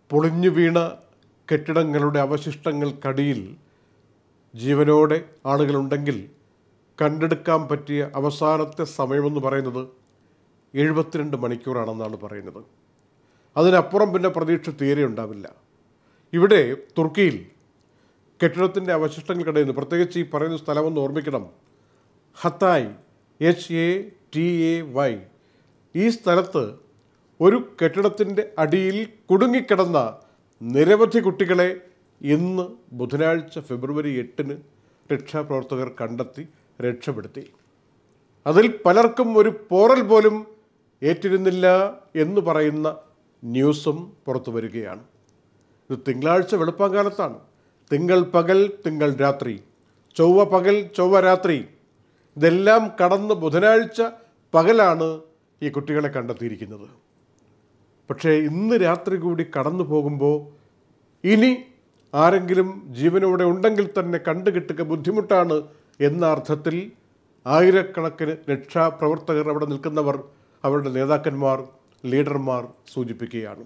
പൊളിഞ്ഞു വീണ കെട്ടിടങ്ങളുടെ അവശിഷ്ടങ്ങൾക്കടിയിൽ ജീവനോടെ ആളുകളുണ്ടെങ്കിൽ കണ്ടെടുക്കാൻ പറ്റിയ അവസാനത്തെ സമയമെന്ന് പറയുന്നത് എഴുപത്തിരണ്ട് മണിക്കൂറാണെന്നാണ് പറയുന്നത് അതിനപ്പുറം പിന്നെ പ്രതീക്ഷ തീരെ ഉണ്ടാവില്ല ഇവിടെ തുർക്കിയിൽ കെട്ടിടത്തിൻ്റെ അവശിഷ്ടങ്ങൾക്കിടയിൽ നിന്ന് പ്രത്യേകിച്ച് ഈ പറയുന്ന സ്ഥലമെന്ന് ഓർമ്മിക്കണം Hatay H A T A Y ഈ സ്ഥലത്ത് ഒരു കെട്ടിടത്തിൻ്റെ അടിയിൽ കുടുങ്ങിക്കിടന്ന നിരവധി കുട്ടികളെ ഇന്ന് ബുധനാഴ്ച ഫെബ്രുവരി എട്ടിന് രക്ഷാപ്രവർത്തകർ കണ്ടെത്തി രക്ഷപ്പെടുത്തി അതിൽ പലർക്കും ഒരു പോറൽ പോലും ഏറ്റിരുന്നില്ല എന്ന് പറയുന്ന ന്യൂസും പുറത്തു വരികയാണ് ഇത് തിങ്കളാഴ്ച വെളുപ്പാങ്കാലത്താണ് തിങ്കൾ പകൽ തിങ്കൾ രാത്രി ചൊവ്വ പകൽ ചൊവ്വ രാത്രി ഇതെല്ലാം കടന്ന് ബുധനാഴ്ച പകലാണ് ഈ കുട്ടികളെ കണ്ടെത്തിയിരിക്കുന്നത് പക്ഷേ ഇന്ന് രാത്രി കൂടി കടന്നു പോകുമ്പോൾ ഇനി ആരെങ്കിലും ജീവനോടെ ഉണ്ടെങ്കിൽ തന്നെ കണ്ടുകിട്ടുക ബുദ്ധിമുട്ടാണ് എന്ന അർത്ഥത്തിൽ ആയിരക്കണക്കിന് രക്ഷാപ്രവർത്തകർ അവിടെ നിൽക്കുന്നവർ അവരുടെ നേതാക്കന്മാർ ലീഡർമാർ സൂചിപ്പിക്കുകയാണ്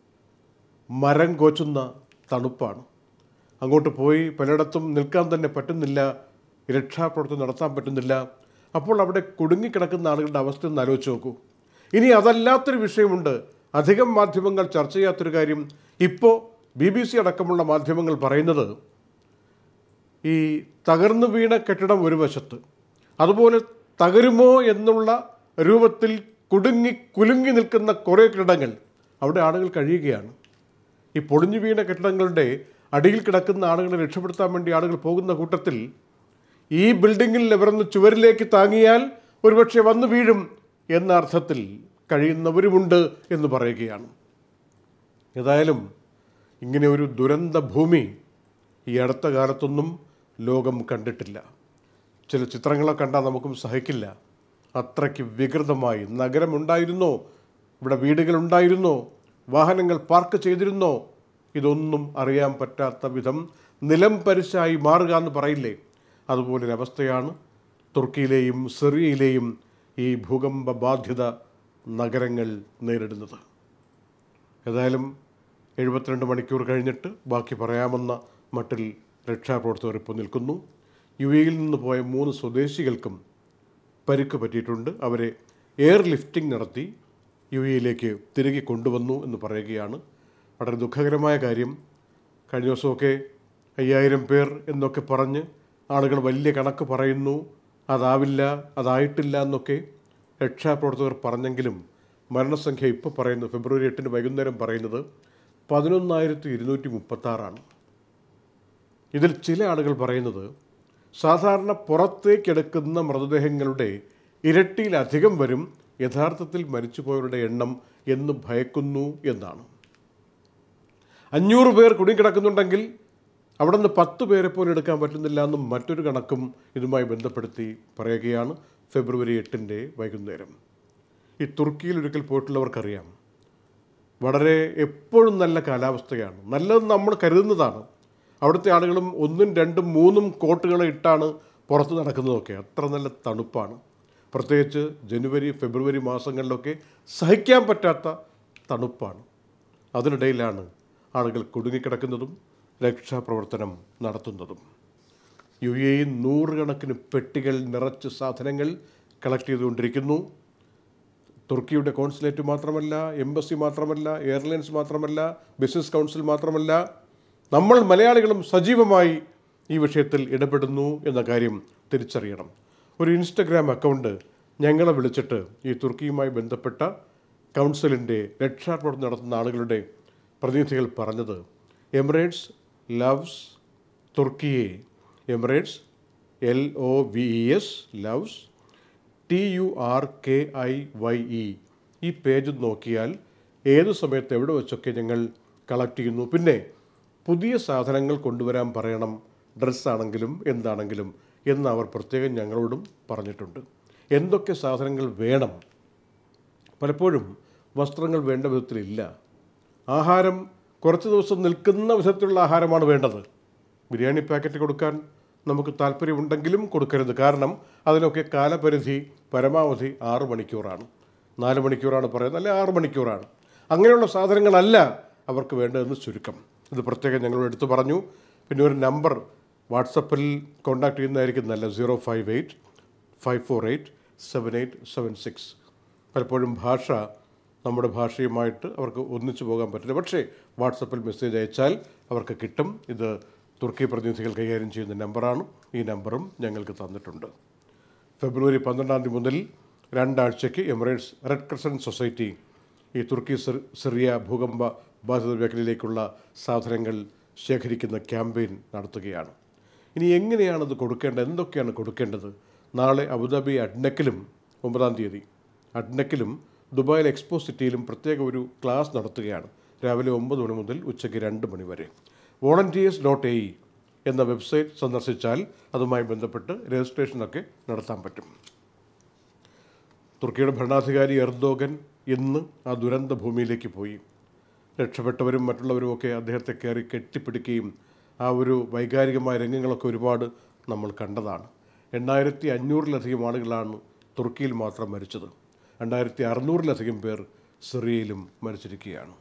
മരം കോച്ചുന്ന തണുപ്പാണ് അങ്ങോട്ട് പോയി പലയിടത്തും നിൽക്കാൻ തന്നെ പറ്റുന്നില്ല രക്ഷാപ്രവർത്തനം നടത്താൻ പറ്റുന്നില്ല അപ്പോൾ അവിടെ കുടുങ്ങിക്കിടക്കുന്ന ആളുകളുടെ അവസ്ഥ ഒന്ന് ആലോചിച്ച് നോക്കൂ ഇനി അതല്ലാത്തൊരു വിഷയമുണ്ട് അധികം മാധ്യമങ്ങൾ ചർച്ച ചെയ്യാത്തൊരു കാര്യം ഇപ്പോൾ ബി ബി സി അടക്കമുള്ള മാധ്യമങ്ങൾ പറയുന്നത് ഈ തകർന്നു വീണ കെട്ടിടം ഒരു വശത്ത് അതുപോലെ തകരുമോ എന്നുള്ള രൂപത്തിൽ കുടുങ്ങി കുലുങ്ങി നിൽക്കുന്ന കുറേ കെട്ടിടങ്ങൾ അവിടെ ആളുകൾ കഴിയുകയാണ് ഈ പൊളിഞ്ഞു വീണ കെട്ടിടങ്ങളുടെ അടിയിൽ കിടക്കുന്ന ആളുകളെ രക്ഷപ്പെടുത്താൻ വേണ്ടി ആളുകൾ പോകുന്ന കൂട്ടത്തിൽ ഈ ബിൽഡിങ്ങിൽ നിവർന്ന് ചുവരിലേക്ക് താങ്ങിയാൽ ഒരുപക്ഷെ വന്നു വീഴും എന്ന അർത്ഥത്തിൽ കഴിയുന്നവരുമുണ്ട് എന്ന് പറയുകയാണ് ഏതായാലും ഇങ്ങനെ ഒരു ദുരന്ത ഭൂമി ഈ അടുത്ത കാലത്തൊന്നും ലോകം കണ്ടിട്ടില്ല ചില ചിത്രങ്ങളൊക്കെ കണ്ടാൽ നമുക്കും സഹിക്കില്ല അത്രയ്ക്ക് വികൃതമായി നഗരമുണ്ടായിരുന്നോ ഇവിടെ വീടുകളുണ്ടായിരുന്നോ വാഹനങ്ങൾ പാർക്ക് ചെയ്തിരുന്നോ ഇതൊന്നും അറിയാൻ പറ്റാത്ത വിധം നിലം പരിശായി മാറുക എന്ന് പറയില്ലേ അതുപോലൊരവസ്ഥയാണ് തുർക്കിയിലെയും സിറിയയിലെയും ഈ ഭൂകമ്പ ബാധിത നഗരങ്ങൾ നേരിടുന്നത് ഏതായാലും എഴുപത്തിരണ്ട് മണിക്കൂർ കഴിഞ്ഞിട്ട് ബാക്കി പറയാമെന്ന മട്ടിൽ രക്ഷാപ്രവർത്തകർ ഇപ്പോൾ നിൽക്കുന്നു യു എയിൽ നിന്ന് പോയ മൂന്ന് സ്വദേശികൾക്കും പരിക്ക് പറ്റിയിട്ടുണ്ട് അവരെ എയർ ലിഫ്റ്റിംഗ് നടത്തി യു എയിലേക്ക് തിരികെ കൊണ്ടുവന്നു എന്ന് പറയുകയാണ് വളരെ ദുഃഖകരമായ കാര്യം കഴിഞ്ഞ ദിവസമൊക്കെ അയ്യായിരം പേർ എന്നൊക്കെ പറഞ്ഞ് ആളുകൾ വലിയ കണക്ക് പറയുന്നു അതാവില്ല അതായിട്ടില്ല എന്നൊക്കെ രക്ഷാപ്രവർത്തകർ പറഞ്ഞെങ്കിലും മരണസംഖ്യ ഇപ്പോൾ പറയുന്നു ഫെബ്രുവരി എട്ടിന് വൈകുന്നേരം പറയുന്നത് പതിനൊന്നായിരത്തി ഇരുന്നൂറ്റി മുപ്പത്താറാണ് ഇതിൽ ചില ആളുകൾ പറയുന്നത് സാധാരണ പുറത്തേക്കെടുക്കുന്ന മൃതദേഹങ്ങളുടെ ഇരട്ടിയിലധികം വരും യഥാർത്ഥത്തിൽ മരിച്ചുപോയവരുടെ എണ്ണം എന്ന് ഭയക്കുന്നു എന്നാണ് അഞ്ഞൂറ് പേർ കുടുങ്ങിക്കിടക്കുന്നുണ്ടെങ്കിൽ അവിടെ നിന്ന് പത്ത് പേരെ പോലും എടുക്കാൻ പറ്റുന്നില്ല എന്നും മറ്റൊരു കണക്കും ഇതുമായി ബന്ധപ്പെടുത്തി പറയുകയാണ് ഫെബ്രുവരി എട്ടിൻ്റെ വൈകുന്നേരം ഈ തുർക്കിയിൽ ഒരിക്കൽ പോയിട്ടുള്ളവർക്കറിയാം വളരെ എപ്പോഴും നല്ല കാലാവസ്ഥയാണ് നല്ലതെന്ന് നമ്മൾ കരുതുന്നതാണ് അവിടുത്തെ ആളുകളും ഒന്നും രണ്ടും മൂന്നും കോട്ടുകൾ ഇട്ടാണ് പുറത്ത് നടക്കുന്നതൊക്കെ അത്ര നല്ല തണുപ്പാണ് പ്രത്യേകിച്ച് ജനുവരി ഫെബ്രുവരി മാസങ്ങളിലൊക്കെ സഹിക്കാൻ പറ്റാത്ത തണുപ്പാണ് അതിനിടയിലാണ് ആളുകൾ കുടുങ്ങിക്കിടക്കുന്നതും രക്ഷാപ്രവർത്തനം നടത്തുന്നതും യു എ നൂറുകണക്കിന് പെട്ടികൾ നിറച്ച് സാധനങ്ങൾ കളക്ട് ചെയ്തുകൊണ്ടിരിക്കുന്നു തുർക്കിയുടെ കോൺസുലേറ്റ് മാത്രമല്ല എംബസി മാത്രമല്ല എയർലൈൻസ് മാത്രമല്ല ബിസിനസ് കൗൺസിൽ മാത്രമല്ല നമ്മൾ മലയാളികളും സജീവമായി ഈ വിഷയത്തിൽ ഇടപെടുന്നു എന്ന കാര്യം തിരിച്ചറിയണം ഒരു ഇൻസ്റ്റഗ്രാം അക്കൗണ്ട് ഞങ്ങളെ വിളിച്ചിട്ട് ഈ തുർക്കിയുമായി ബന്ധപ്പെട്ട കൗൺസിലിൻ്റെ രക്ഷാപ്രവർത്തനം നടത്തുന്ന ആളുകളുടെ പ്രതിനിധികൾ പറഞ്ഞത് Emirates loves Turkiye Emirates L O V E S loves T U R K I Y E ഈ പേജ് നോക്കിയാൽ ഏത് സമയത്ത് എവിടെ വെച്ചൊക്കെ ഞങ്ങൾ കളക്ട് ചെയ്യുന്നു പിന്നെ പുതിയ സാധനങ്ങൾ കൊണ്ടുവരാൻ പറയണം ഡ്രസ്സാണെങ്കിലും എന്താണെങ്കിലും എന്ന് അവർ പ്രത്യേകം ഞങ്ങളോടും പറഞ്ഞിട്ടുണ്ട് എന്തൊക്കെ സാധനങ്ങൾ വേണം പലപ്പോഴും വസ്ത്രങ്ങൾ വേണ്ട വിധത്തിലില്ല ആഹാരം കുറച്ച് ദിവസം നിൽക്കുന്ന വിധത്തിലുള്ള ആഹാരമാണ് വേണ്ടത് ബിരിയാണി പാക്കറ്റ് കൊടുക്കാൻ നമുക്ക് താല്പര്യമുണ്ടെങ്കിലും കൊടുക്കരുത് കാരണം അതിനൊക്കെ കാലപരിധി പരമാവധി ആറ് മണിക്കൂറാണ് നാല് മണിക്കൂറാണ് പറയുന്നത് അല്ലെ ആറ് മണിക്കൂറാണ് അങ്ങനെയുള്ള സാധനങ്ങളല്ല അവർക്ക് വേണ്ടതെന്ന് ചുരുക്കം ഇത് പ്രത്യേകം ഞങ്ങളോട് എടുത്തു പറഞ്ഞു പിന്നെ ഒരു നമ്പർ വാട്സപ്പിൽ കോൺടാക്ട് ചെയ്യുന്നതായിരിക്കും നല്ല zero five eight five four eight seven eight seven six പലപ്പോഴും ഭാഷ നമ്മുടെ ഭാഷയുമായിട്ട് അവർക്ക് ഒന്നിച്ചു പോകാൻ പറ്റില്ല പക്ഷേ വാട്സപ്പിൽ മെസ്സേജ് അയച്ചാൽ അവർക്ക് കിട്ടും ഇത് തുർക്കി പ്രതിനിധികൾ കൈകാര്യം ചെയ്യുന്ന നമ്പറാണ് ഈ നമ്പറും ഞങ്ങൾക്ക് തന്നിട്ടുണ്ട് ഫെബ്രുവരി പന്ത്രണ്ടാം തീയതി മുതൽ രണ്ടാഴ്ചയ്ക്ക് എമിറേറ്റ്സ് റെഡ് ക്രസൻറ്റ് സൊസൈറ്റി ഈ തുർക്കി സിർ- സിറിയ ഭൂകമ്പ ബാധിത മേഖലയിലേക്കുള്ള സാധനങ്ങൾ ശേഖരിക്കുന്ന ക്യാമ്പയിൻ നടത്തുകയാണ് ഇനി എങ്ങനെയാണത് കൊടുക്കേണ്ടത് എന്തൊക്കെയാണ് കൊടുക്കേണ്ടത് നാളെ അബുദാബി അഡ്നക്കിലും ഒമ്പതാം തീയതി അഡ്നക്കിലും ദുബായിൽ എക്സ്പോ സിറ്റിയിലും പ്രത്യേക ഒരു ക്ലാസ് നടത്തുകയാണ് രാവിലെ ഒമ്പത് മണി മുതൽ ഉച്ചയ്ക്ക് രണ്ട് മണി വരെ വോളണ്ടിയേഴ്സ് ഡോട്ട് എ എന്ന വെബ്സൈറ്റ് സന്ദർശിച്ചാൽ അതുമായി ബന്ധപ്പെട്ട് രജിസ്ട്രേഷനൊക്കെ നടത്താൻ പറ്റും തുർക്കിയുടെ ഭരണാധികാരി എർദോഗൻ ഇന്ന് ആ ദുരന്ത ഭൂമിയിലേക്ക് പോയി രക്ഷപ്പെട്ടവരും മറ്റുള്ളവരുമൊക്കെ അദ്ദേഹത്തെ കയറി കെട്ടിപ്പിടിക്കുകയും ആ ഒരു വൈകാരികമായ രംഗങ്ങളൊക്കെ ഒരുപാട് നമ്മൾ കണ്ടതാണ് എണ്ണായിരത്തി അഞ്ഞൂറിലധികം ആളുകളാണ് തുർക്കിയിൽ മാത്രം മരിച്ചത് രണ്ടായിരത്തി അറുന്നൂറിലധികം പേർ സിറിയയിലും മരിച്ചിരിക്കുകയാണ്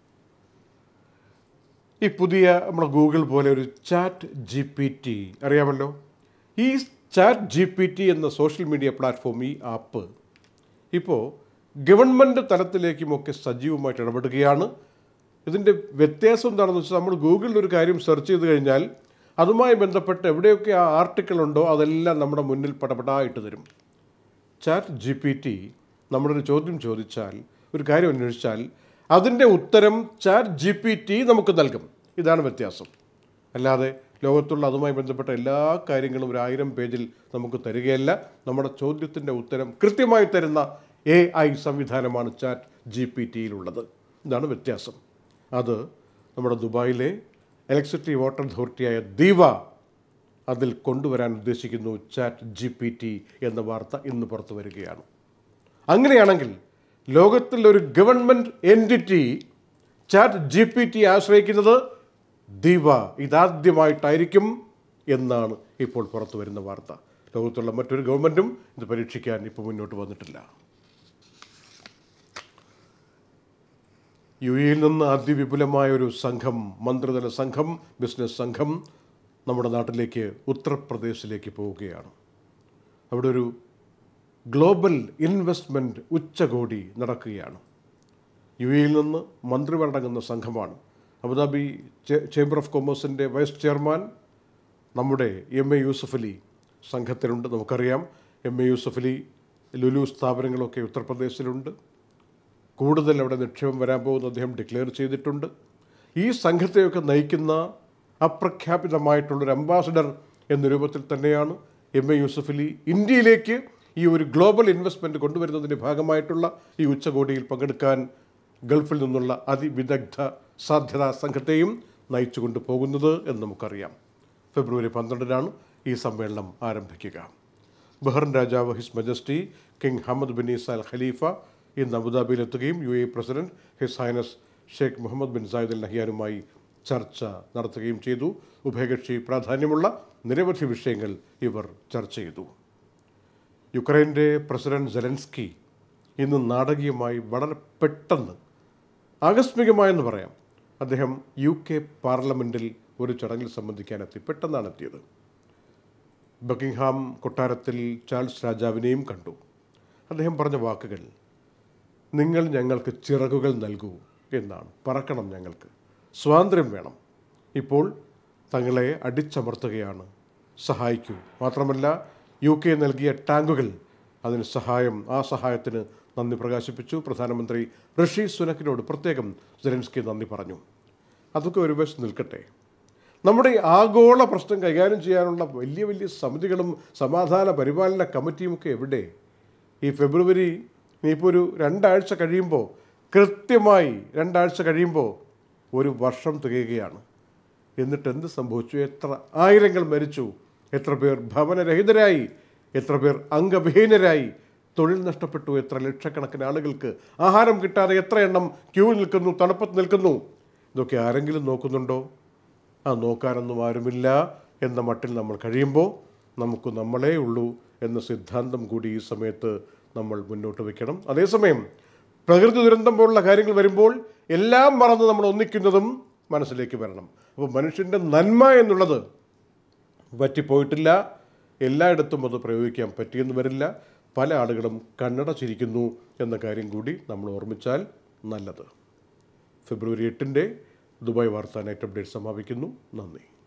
ഈ പുതിയ നമ്മുടെ ഗൂഗിൾ പോലെ ഒരു ചാറ്റ് ജി പി ടി അറിയാമല്ലോ ഈ ചാറ്റ് ജി പി ടി എന്ന സോഷ്യൽ മീഡിയ പ്ലാറ്റ്ഫോം ഈ ആപ്പ് ഇപ്പോൾ ഗവൺമെൻറ് തലത്തിലേക്കുമൊക്കെ സജീവമായിട്ട് ഇടപെടുകയാണ് ഇതിൻ്റെ വ്യത്യാസം എന്താണെന്ന് വെച്ചാൽ നമ്മൾ ഗൂഗിളിൽ ഒരു കാര്യം സെർച്ച് ചെയ്ത് കഴിഞ്ഞാൽ അതുമായി ബന്ധപ്പെട്ട് എവിടെയൊക്കെ ആ ആർട്ടിക്കിൾ ഉണ്ടോ അതെല്ലാം നമ്മുടെ മുന്നിൽ പടപടായിട്ട് തരും ചാറ്റ് ജി പി ടി നമ്മളൊരു ചോദ്യം ചോദിച്ചാൽ ഒരു കാര്യം അന്വേഷിച്ചാൽ അതിൻ്റെ ഉത്തരം ചാറ്റ് ജി പി ടി നമുക്ക് നൽകും ഇതാണ് വ്യത്യാസം അല്ലാതെ ലോകത്തുള്ള അതുമായി ബന്ധപ്പെട്ട എല്ലാ കാര്യങ്ങളും ഒരു ആയിരം പേജിൽ നമുക്ക് തരികയല്ല നമ്മുടെ ചോദ്യത്തിൻ്റെ ഉത്തരം കൃത്യമായി തരുന്ന എ ഐ സംവിധാനമാണ് ചാറ്റ് ജി പി ടിയിലുള്ളത് ഇതാണ് വ്യത്യാസം അത് നമ്മുടെ ദുബായിലെ ഇലക്ട്രിസിറ്റി വാട്ടർ അതോറിറ്റിയായ ദീവ അതിൽ കൊണ്ടുവരാൻ ഉദ്ദേശിക്കുന്നു ചാറ്റ് ജി പി ടി എന്ന വാർത്ത ഇന്ന് പുറത്തു വരികയാണ് അങ്ങനെയാണെങ്കിൽ ലോകത്തിൽ ഒരു government entity chat G P T ആശ്രയിക്കുന്നത് ദീവ ഇതാദ്യമായിട്ടായിരിക്കും എന്നാണ് ഇപ്പോൾ പുറത്തു വരുന്ന വാർത്ത ലോകത്തുള്ള മറ്റൊരു ഗവൺമെൻറ്റും ഇത് പരീക്ഷിക്കാൻ ഇപ്പോൾ മുന്നോട്ട് വന്നിട്ടില്ല യു എയിൽ നിന്ന് അതിവിപുലമായ ഒരു സംഘം മന്ത്രിതല സംഘം ബിസിനസ് സംഘം നമ്മുടെ നാട്ടിലേക്ക് ഉത്തർപ്രദേശിലേക്ക് പോവുകയാണ് അവിടെ ഒരു ഗ്ലോബൽ ഇൻവെസ്റ്റ്മെൻറ്റ് ഉച്ചകോടി നടക്കുകയാണ് യു എയിൽ നിന്ന് മന്ത്രിമാരടങ്ങുന്ന സംഘമാണ് അബുദാബി ചേ- ചേംബർ ഓഫ് കൊമേഴ്സിൻ്റെ വൈസ് ചെയർമാൻ നമ്മുടെ എം എ യൂസഫ് അലി സംഘത്തിലുണ്ട് നമുക്കറിയാം എം എ യൂസഫ് അലി ലുലു സ്ഥാപനങ്ങളൊക്കെ ഉത്തർപ്രദേശിലുണ്ട് കൂടുതൽ അവിടെ നിക്ഷേപം വരാൻ പോകുന്ന അദ്ദേഹം ഡിക്ലെയർ ചെയ്തിട്ടുണ്ട് ഈ സംഘത്തെയൊക്കെ നയിക്കുന്ന അപ്രഖ്യാപിതമായിട്ടുള്ളൊരു അംബാസഡർ എന്ന രൂപത്തിൽ തന്നെയാണ് എം എ യൂസഫ് അലി ഇന്ത്യയിലേക്ക് ഈ ഒരു ഗ്ലോബൽ ഇൻവെസ്റ്റ്മെൻറ്റ് കൊണ്ടുവരുന്നതിൻ്റെ ഭാഗമായിട്ടുള്ള ഈ ഉച്ചകോടിയിൽ പങ്കെടുക്കാൻ ഗൾഫിൽ നിന്നുള്ള അതിവിദഗ്ധ സാധ്യതാ സംഘത്തെയും നയിച്ചുകൊണ്ട് പോകുന്നത് എന്ന് നമുക്കറിയാം ഫെബ്രുവരി പന്ത്രണ്ടിനാണ് ഈ സമ്മേളനം ആരംഭിക്കുക ബഹ്റൻ രാജാവ് his majesty king Hamad bin Isa al Khalifa ഇന്ന് അബുദാബിയിലെത്തുകയും U A president his highness Sheikh Mohammed bin Zayed al നഹിയാനുമായി ചർച്ച നടത്തുകയും ചെയ്തു ഉഭയകക്ഷി പ്രാധാന്യമുള്ള നിരവധി വിഷയങ്ങൾ ഇവർ ചർച്ച ചെയ്തു യുക്രൈൻ്റെ പ്രസിഡന്റ് സെലൻസ്കി ഇന്ന് നാടകീയമായി വളരെ പെട്ടെന്ന് ആകസ്മികമായെന്ന് പറയാം അദ്ദേഹം യു കെ പാർലമെൻറ്റിൽ ഒരു ചടങ്ങിൽ സംബന്ധിക്കാനെത്തി പെട്ടെന്നാണ് എത്തിയത് ബക്കിംഗ്ഹാം കൊട്ടാരത്തിൽ ചാൾസ് രാജാവിനെയും കണ്ടു അദ്ദേഹം പറഞ്ഞ വാക്കുകൾ നിങ്ങൾ ഞങ്ങൾക്ക് ചിറകുകൾ നൽകൂ എന്നാണ് പറക്കണം ഞങ്ങൾക്ക് സ്വാതന്ത്ര്യം വേണം ഇപ്പോൾ തങ്ങളെ അടിച്ചമർത്തുകയാണ് സഹായിക്കൂ മാത്രമല്ല യു കെ നൽകിയ ടാങ്കുകൾ അതിന് സഹായം ആ സഹായത്തിന് നന്ദി പ്രകാശിപ്പിച്ചു പ്രധാനമന്ത്രി ഋഷി സുനക്കിനോട് പ്രത്യേകം സെലൻസ്കി നന്ദി പറഞ്ഞു അതൊക്കെ ഒരു വശം നിൽക്കട്ടെ നമ്മുടെ ഈ ആഗോള പ്രശ്നം കൈകാര്യം ചെയ്യാനുള്ള വലിയ വലിയ സമിതികളും സമാധാന പരിപാലന കമ്മിറ്റിയുമൊക്കെ എവിടെ ഈ ഫെബ്രുവരി ഇനിയിപ്പോൾ ഒരു രണ്ടാഴ്ച കഴിയുമ്പോൾ കൃത്യമായി രണ്ടാഴ്ച കഴിയുമ്പോൾ ഒരു വർഷം തികയുകയാണ് എന്നിട്ട് എന്ത് സംഭവിച്ചു എത്ര ആയിരങ്ങൾ മരിച്ചു എത്ര പേർ ഭവനരഹിതരായി എത്ര പേർ അംഗവിഹീനരായി തൊഴിൽ നഷ്ടപ്പെട്ടു എത്ര ലക്ഷക്കണക്കിന് ആളുകൾക്ക് ആഹാരം കിട്ടാതെ എത്ര എണ്ണം ക്യൂ നിൽക്കുന്നു തണുപ്പത്ത് നിൽക്കുന്നു ഇതൊക്കെ ആരെങ്കിലും നോക്കുന്നുണ്ടോ ആ നോക്കാനൊന്നും ആരുമില്ല എന്ന മട്ടിൽ നമ്മൾ കഴിയുമ്പോൾ നമുക്ക് നമ്മളേ ഉള്ളൂ എന്ന സിദ്ധാന്തം കൂടി ഈ സമയത്ത് നമ്മൾ മുന്നോട്ട് വയ്ക്കണം അതേസമയം പ്രകൃതി ദുരന്തം പോലുള്ള കാര്യങ്ങൾ വരുമ്പോൾ എല്ലാം മറന്ന് നമ്മൾ ഒന്നിക്കുന്നതും മനസ്സിലേക്ക് വരണം അപ്പോൾ മനുഷ്യൻ്റെ നന്മ എന്നുള്ളത് പറ്റിപ്പോയിട്ടില്ല എല്ലായിടത്തും അത് പ്രയോഗിക്കാൻ പറ്റിയെന്ന് വരില്ല പല ആളുകളും കണ്ണടച്ചിരിക്കുന്നു എന്ന കാര്യം കൂടി നമ്മൾ ഓർമ്മിച്ചാൽ നല്ലത് ഫെബ്രുവരി എട്ടിൻ്റെ ദുബായ് വാർത്താ നൈറ്റ് അപ്ഡേറ്റ് സമാപിക്കുന്നു നന്ദി